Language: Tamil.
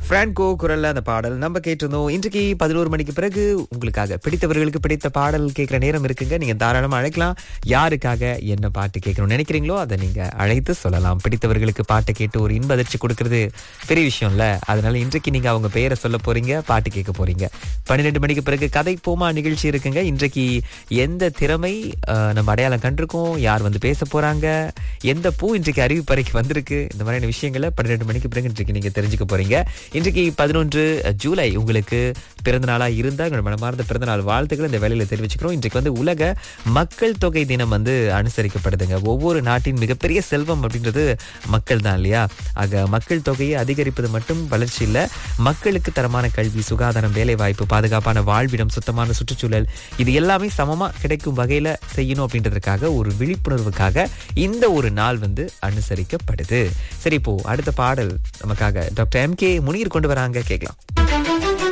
பிரான்கோ குரல்ல அந்த பாடல் நம்ம கேட்டிருந்தோம் இன்றைக்கு பதினோரு மணிக்கு பிறகு உங்களுக்காக பிடித்தவர்களுக்கு பிடித்த பாடல் கேட்கிற நேரம் இருக்குங்க நீங்க தாராளமா அழைக்கலாம் யாருக்காக என்ன பாட்டு கேட்கணும்னு நினைக்கிறீங்களோ அதை நீங்க அழைத்து சொல்லலாம் பிடித்தவர்களுக்கு பாட்டு கேட்டு ஒரு இன்ப அதிர்ச்சி கொடுக்கறது பெரிய விஷயம்ல அதனால இன்றைக்கு நீங்க அவங்க பெயரை சொல்ல போறீங்க பாட்டு கேட்க போறீங்க பன்னிரெண்டு மணிக்கு பிறகு கதை போமா நிகழ்ச்சி இருக்குங்க இன்றைக்கு எந்த திறமை அஹ், நம்ம அடையாளம் கண்டிருக்கோம் யார் வந்து பேச போறாங்க எந்த பூ இன்றைக்கு அறிவிப்பறைக்கு வந்திருக்கு இந்த மாதிரியான விஷயங்களை பன்னிரெண்டு மணிக்கு பிறகு இன்றைக்கு நீங்க தெரிஞ்சுக்க போறீங்க இன்றைக்கு பதினொன்று ஜூலை உங்களுக்கு பிறந்த நாளா இருந்தா உங்களோட மனமார்ந்த பிறந்த நாள் வாழ்த்துக்களை இந்த வேலையில தெரிவிச்சுக்கிறோம் இன்றைக்கு வந்து உலக மக்கள் தொகை தினம் வந்து அனுசரிக்கப்படுதுங்க ஒவ்வொரு நாட்டின் மிகப்பெரிய செல்வம் அப்படின்றது மக்கள் தான் இல்லையா ஆக மக்கள் தொகையை அதிகரிப்பது மட்டும் வளர்ச்சி இல்ல மக்களுக்கு தரமான கல்வி சுகாதாரம் வேலை வாய்ப்பு பாதுகாப்பான வாழ்விடம் சுத்தமான சுற்றுச்சூழல் இது எல்லாமே சமமா கிடைக்கும் வகையில செய்யணும் அப்படின்றதுக்காக ஒரு விழிப்புணர்வுக்காக இந்த ஒரு நாள் வந்து அனுசரிக்கப்படுது சரி இப்போ அடுத்த பாடல் நமக்காக டாக்டர் எம் கே முனீர் கொண்டு வராங்க கேட்கலாம்